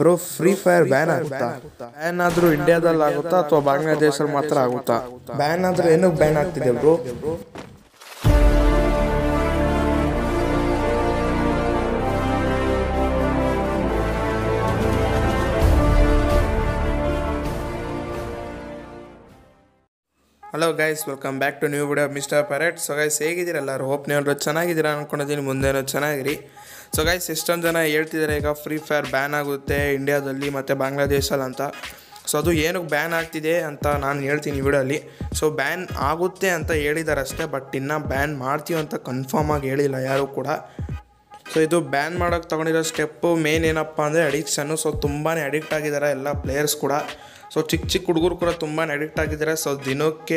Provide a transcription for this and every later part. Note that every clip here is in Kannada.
ಬ್ರೋ ಫ್ರೀ ಫೈರ್ ಬ್ಯಾನ್ ಆಗುತ್ತಾ ಬ್ಯಾನ್ ಆದ್ರೂ ಇಂಡಿಯಾದಲ್ಲಿ ಆಗುತ್ತಾ ಅಥವಾ ಬಾಂಗ್ಲಾದೇಶಲ್ಲಿ ಮಾತ್ರ ಆಗುತ್ತಾ ಬ್ಯಾನ್ ಆದ್ರೆ ಏನಕ್ಕೆ ಬ್ಯಾನ್ ಆಗ್ತಿದೆ bro hello guys welcome back to new video mister parrot so guys ಹೇಗಿದ್ದೀರ ಎಲ್ಲರೂ ಹೋಪ್ ನೀವು ಚೆನ್ನಾಗಿದ್ದೀರಾ ಅನ್ಕೊಂಡಿದ್ದೀನಿ ಮುಂದೇನೋ ಚೆನ್ನಾಗಿರಿ ಸೊ ಗೈಸ್ ಎಷ್ಟೊಂದು ಜನ ಹೇಳ್ತಿದ್ದಾರೆ ಈಗ ಫ್ರೀ ಫೈರ್ ಬ್ಯಾನ್ ಆಗುತ್ತೆ ಇಂಡಿಯಾದಲ್ಲಿ ಮತ್ತು ಬಾಂಗ್ಲಾದೇಶಲ್ಲಿ ಅಂತ ಸೊ ಅದು ಏನಕ್ಕೆ ಬ್ಯಾನ್ ಆಗ್ತಿದೆ ಅಂತ ನಾನು ಹೇಳ್ತೀನಿ ಈ ವಿಡಿಯೋಲಿ ಸೊ ಬ್ಯಾನ್ ಆಗುತ್ತೆ ಅಂತ ಹೇಳಿದ್ದಾರೆ ಅಷ್ಟೇ ಬಟ್ ಇನ್ನೂ ಬ್ಯಾನ್ ಮಾಡ್ತೀವಿ ಅಂತ ಕನ್ಫರ್ಮ್ ಆಗಿ ಹೇಳಿಲ್ಲ ಯಾರೂ ಕೂಡ ಸೊ ಇದು ಬ್ಯಾನ್ ಮಾಡೋಕ್ಕೆ ತೊಗೊಂಡಿರೋ ಸ್ಟೆಪ್ಪು ಮೇನ್ ಏನಪ್ಪ ಅಂದರೆ ಅಡಿಕ್ಷನ್ನು ಸೊ ತುಂಬಾ ಅಡಿಕ್ಟ್ ಆಗಿದ್ದಾರೆ ಎಲ್ಲ ಪ್ಲೇಯರ್ಸ್ ಕೂಡ ಸೊ ಚಿಕ್ಕ ಚಿಕ್ಕ ಹುಡುಗರು ಕೂಡ ತುಂಬಾ ಅಡಿಕ್ಟ್ ಆಗಿದ್ದಾರೆ ಸೊ ದಿನಕ್ಕೆ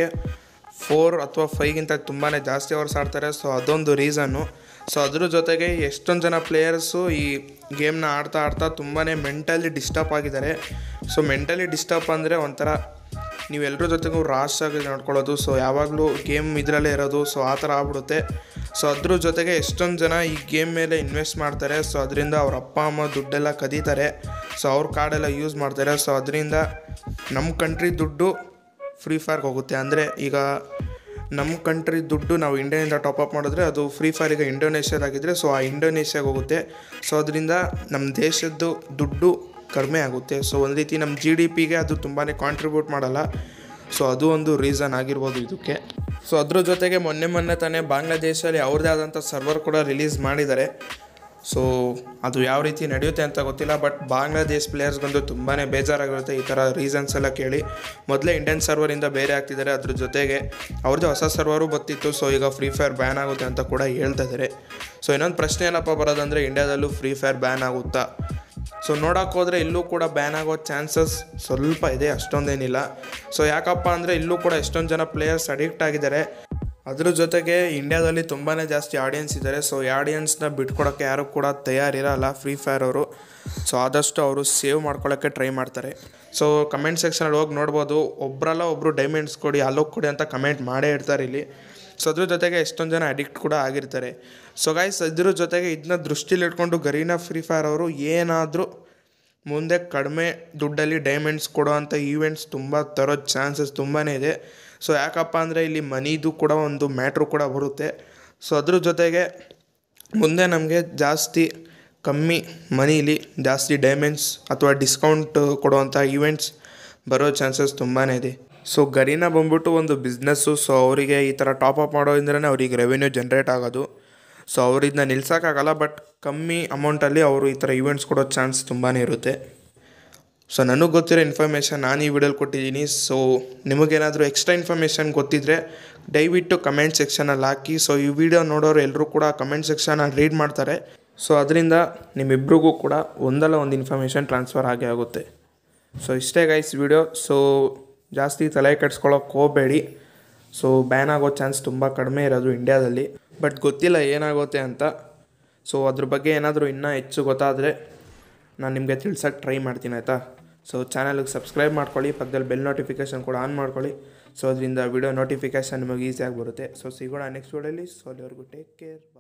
ಫೋರ್ ಅಥವಾ ಫೈವ್ಗಿಂತ ತುಂಬಾ ಜಾಸ್ತಿ ಅವರ್ಸ್ ಆಡ್ತಾರೆ ಸೊ ಅದೊಂದು ರೀಸನ್ನು ಸೊ ಅದ್ರ ಜೊತೆಗೆ ಎಷ್ಟೊಂದು ಜನ ಪ್ಲೇಯರ್ಸು ಈ ಗೇಮ್ನ ಆಡ್ತಾ ಆಡ್ತಾ ತುಂಬಾ ಮೆಂಟಲಿ ಡಿಸ್ಟರ್ಬ್ ಆಗಿದ್ದಾರೆ ಸೊ ಮೆಂಟಲಿ ಡಿಸ್ಟರ್ಬ್ ಅಂದರೆ ಒಂಥರ ನೀವೆಲ್ಲರ ಜೊತೆಗೂ ರಾಶ್ ಆಗಿ ನೋಡ್ಕೊಳ್ಳೋದು ಸೊ ಯಾವಾಗಲೂ ಗೇಮ್ ಇದರಲ್ಲೇ ಇರೋದು ಸೊ ಆ ಥರ ಆಗ್ಬಿಡುತ್ತೆ ಸೊ ಅದ್ರ ಜೊತೆಗೆ ಎಷ್ಟೊಂದು ಜನ ಈ ಗೇಮ್ ಮೇಲೆ ಇನ್ವೆಸ್ಟ್ ಮಾಡ್ತಾರೆ ಸೊ ಅದರಿಂದ ಅವ್ರ ಅಪ್ಪ ಅಮ್ಮ ದುಡ್ಡೆಲ್ಲ ಕದೀತಾರೆ ಸೊ ಅವ್ರ ಕಾರ್ಡೆಲ್ಲ ಯೂಸ್ ಮಾಡ್ತಾರೆ ಸೊ ಅದರಿಂದ ನಮ್ಮ ಕಂಟ್ರಿ ದುಡ್ಡು ಫ್ರೀ ಫೈರ್ಗೆ ಹೋಗುತ್ತೆ ಅಂದರೆ ಈಗ ನಮ್ಮ ಕಂಟ್ರಿ ದುಡ್ಡು ನಾವು ಇಂಡಿಯಾದಿಂದ ಟಾಪ್ ಅಪ್ ಮಾಡಿದ್ರೆ ಅದು ಫ್ರೀ ಫೈರ್ ಈಗ ಇಂಡೋನೇಷ್ಯಾದಾಗಿದ್ದರೆ ಸೊ ಆ ಇಂಡೋನೇಷ್ಯಾಗೆ ಹೋಗುತ್ತೆ ಸೊ ಅದರಿಂದ ನಮ್ಮ ದೇಶದ್ದು ದುಡ್ಡು ಕಡಿಮೆ ಆಗುತ್ತೆ ಸೊ ಒಂದು ರೀತಿ ನಮ್ಮ ಜಿ ಡಿ ಪಿಗೆ ಅದು ತುಂಬಾ ಕಾಂಟ್ರಿಬ್ಯೂಟ್ ಮಾಡಲ್ಲ ಸೊ ಅದು ಒಂದು ರೀಸನ್ ಆಗಿರ್ಬೋದು ಇದಕ್ಕೆ ಸೊ ಅದ್ರ ಜೊತೆಗೆ ಮೊನ್ನೆ ಮೊನ್ನೆ ತಾನೇ ಬಾಂಗ್ಲಾದೇಶಲ್ಲಿ ಅವ್ರದ್ದೇ ಆದಂಥ ಸರ್ವರ್ ಕೂಡ ರಿಲೀಸ್ ಮಾಡಿದ್ದಾರೆ ಸೊ ಅದು ಯಾವ ರೀತಿ ನಡೆಯುತ್ತೆ ಅಂತ ಗೊತ್ತಿಲ್ಲ ಬಟ್ ಬಾಂಗ್ಲಾದೇಶ್ ಪ್ಲೇಯರ್ಸ್ಗಂದು ತುಂಬಾ ಬೇಜಾರಾಗಿರುತ್ತೆ ಈ ಥರ ರೀಸನ್ಸ್ ಎಲ್ಲ ಕೇಳಿ ಮೊದಲೇ ಇಂಡಿಯನ್ ಸರ್ವರಿಂದ ಬೇರೆ ಆಗ್ತಿದ್ದಾರೆ ಅದ್ರ ಜೊತೆಗೆ ಅವ್ರದ್ದು ಹೊಸ ಸರ್ವರು ಗೊತ್ತಿತ್ತು ಸೊ ಈಗ ಫ್ರೀ ಫೈರ್ ಬ್ಯಾನ್ ಆಗುತ್ತೆ ಅಂತ ಕೂಡ ಹೇಳ್ತಾ ಇದ್ದಾರೆ ಸೊ ಇನ್ನೊಂದು ಪ್ರಶ್ನೆ ಏನಪ್ಪ ಬರೋದಂದರೆ ಇಂಡಿಯಾದಲ್ಲೂ ಫ್ರೀ ಫೈರ್ ಬ್ಯಾನ್ ಆಗುತ್ತಾ ಸೊ ನೋಡೋಕೆ ಹೋದರೆ ಇಲ್ಲೂ ಕೂಡ ಬ್ಯಾನ್ ಆಗೋ ಚಾನ್ಸಸ್ ಸ್ವಲ್ಪ ಇದೆ ಅಷ್ಟೊಂದೇನಿಲ್ಲ ಸೊ ಯಾಕಪ್ಪ ಅಂದರೆ ಇಲ್ಲೂ ಕೂಡ ಎಷ್ಟೊಂದು ಜನ ಪ್ಲೇಯರ್ಸ್ ಅಡಿಕ್ಟ್ ಆಗಿದ್ದಾರೆ ಅದ್ರ ಜೊತೆಗೆ ಇಂಡಿಯಾದಲ್ಲಿ ತುಂಬಾ ಜಾಸ್ತಿ ಆಡಿಯನ್ಸ್ ಇದ್ದಾರೆ ಸೊ ಈ ಆಡಿಯನ್ಸ್ನ ಬಿಟ್ಕೊಡೋಕ್ಕೆ ಯಾರು ಕೂಡ ತಯಾರಿರಲ್ಲ ಫ್ರೀ ಫೈರ್ ಅವರು ಸೊ ಆದಷ್ಟು ಅವರು ಸೇವ್ ಮಾಡ್ಕೊಳ್ಳೋಕ್ಕೆ ಟ್ರೈ ಮಾಡ್ತಾರೆ ಸೊ ಕಮೆಂಟ್ ಸೆಕ್ಷನಲ್ಲಿ ಹೋಗಿ ನೋಡ್ಬೋದು ಒಬ್ಬರಲ್ಲ ಒಬ್ಬರು ಡೈಮಂಡ್ಸ್ ಕೊಡಿ ಅಲ್ಲೋಗಿ ಕೊಡಿ ಅಂತ ಕಮೆಂಟ್ ಮಾಡೇ ಇರ್ತಾರೆ ಇಲ್ಲಿ ಸೊ ಅದ್ರ ಜೊತೆಗೆ ಎಷ್ಟೊಂದು ಜನ ಅಡಿಕ್ಟ್ ಕೂಡ ಆಗಿರ್ತಾರೆ ಸೊ ಗಾಯ್ಸ್ ಅದ್ರ ಜೊತೆಗೆ ಇದನ್ನ ದೃಷ್ಟಿಲಿ ಇಟ್ಕೊಂಡು ಗರೀನಾ ಫ್ರೀ ಫೈರ್ ಅವರು ಏನಾದರೂ ಮುಂದೆ ಕಡಿಮೆ ದುಡ್ಡಲ್ಲಿ ಡೈಮಂಡ್ಸ್ ಕೊಡೋವಂಥ ಈವೆಂಟ್ಸ್ ತುಂಬ ತರೋ ಚಾನ್ಸಸ್ ತುಂಬಾ ಇದೆ ಸೊ ಯಾಕಪ್ಪ ಅಂದರೆ ಇಲ್ಲಿ ಮನಿದು ಕೂಡ ಒಂದು ಮ್ಯಾಟ್ರು ಕೂಡ ಬರುತ್ತೆ ಸೊ ಅದ್ರ ಜೊತೆಗೆ ಮುಂದೆ ನಮಗೆ ಜಾಸ್ತಿ ಕಮ್ಮಿ ಮನೀಲಿ ಜಾಸ್ತಿ ಡೈಮಂಡ್ಸ್ ಅಥವಾ ಡಿಸ್ಕೌಂಟ್ ಕೊಡುವಂಥ ಈವೆಂಟ್ಸ್ ಬರೋ ಚಾನ್ಸಸ್ ತುಂಬಾ ಇದೆ ಸೊ ಗರೀನಾ ಬಂದ್ಬಿಟ್ಟು ಒಂದು ಬಿಸ್ನೆಸ್ಸು ಸೊ ಅವರಿಗೆ ಈ ಥರ ಟಾಪ್ ಅಪ್ ಮಾಡೋದ್ರಿಂದನೇ ಅವ್ರಿಗೆ ರೆವೆನ್ಯೂ ಜನ್ರೇಟ್ ಆಗೋದು ಸೊ ಅವ್ರು ಇದನ್ನ ನಿಲ್ಸೋಕ್ಕಾಗಲ್ಲ ಬಟ್ ಕಮ್ಮಿ ಅಮೌಂಟಲ್ಲಿ ಅವರು ಈ ಥರ ಈವೆಂಟ್ಸ್ ಕೊಡೋ ಚಾನ್ಸ್ ತುಂಬಾ ಇರುತ್ತೆ ಸೊ ನನಗೆ ಗೊತ್ತಿರೋ ಇನ್ಫಾರ್ಮೇಷನ್ ನಾನು ಈ ವಿಡಿಯೋಲಿ ಕೊಟ್ಟಿದ್ದೀನಿ ಸೊ ನಿಮಗೇನಾದರೂ ಎಕ್ಸ್ಟ್ರಾ ಇನ್ಫಾರ್ಮೇಷನ್ ಗೊತ್ತಿದ್ದರೆ ದಯವಿಟ್ಟು ಕಮೆಂಟ್ ಸೆಕ್ಷನಲ್ಲಿ ಹಾಕಿ ಸೊ ಈ ವಿಡಿಯೋ ನೋಡೋರು ಎಲ್ಲರೂ ಕೂಡ ಕಮೆಂಟ್ ಸೆಕ್ಷನ್ನ ರೀಡ್ ಮಾಡ್ತಾರೆ ಸೊ ಅದರಿಂದ ನಿಮ್ಮಿಬ್ರಿಗೂ ಕೂಡ ಒಂದಲ್ಲ ಒಂದು ಇನ್ಫಾರ್ಮೇಷನ್ ಟ್ರಾನ್ಸ್ಫರ್ ಆಗೇ ಆಗುತ್ತೆ ಸೊ ಇಷ್ಟೇ ಗೈಸ್ ವಿಡಿಯೋ ಸೊ ಜಾಸ್ತಿ ತಲೆ ಕೆಡ್ಸ್ಕೊಳ್ಳೋಕೆ ಹೋಗಬೇಡಿ ಸೊ ಬ್ಯಾನ್ ಆಗೋ ಚಾನ್ಸ್ ತುಂಬ ಕಡಿಮೆ ಇರೋದು ಇಂಡ್ಯಾದಲ್ಲಿ ಬಟ್ ಗೊತ್ತಿಲ್ಲ ಏನಾಗುತ್ತೆ ಅಂತ ಸೊ ಅದ್ರ ಬಗ್ಗೆ ಏನಾದರೂ ಇನ್ನೂ ಹೆಚ್ಚು ಗೊತ್ತಾದರೆ ನಾನು ನಿಮಗೆ ತಿಳ್ಸೋಕ್ಕೆ ಟ್ರೈ ಮಾಡ್ತೀನಿ ಆಯಿತಾ ಸೊ ಚಾನಲ್ಗೆ ಸಬ್ಸ್ಕ್ರೈಬ್ ಮಾಡ್ಕೊಳ್ಳಿ ಪಕ್ಕದಲ್ಲಿ ಬೆಲ್ ನೋಟಿಫಿಕೇಷನ್ ಕೂಡ ಆನ್ ಮಾಡ್ಕೊಳ್ಳಿ ಸೊ ಅದರಿಂದ ವಿಡಿಯೋ ನೋಟಿಫಿಕೇಷನ್ ನಿಮಗೆ ಈಸಿಯಾಗಿ ಬರುತ್ತೆ ಸೊ ಸಿಗೋಣ ನೆಕ್ಸ್ಟ್ ವಿಡಿಯೋಲಿ ಸೊ ಅಲ್ಲಿವರೆಗೂ ಟೇಕ್ ಕೇರ್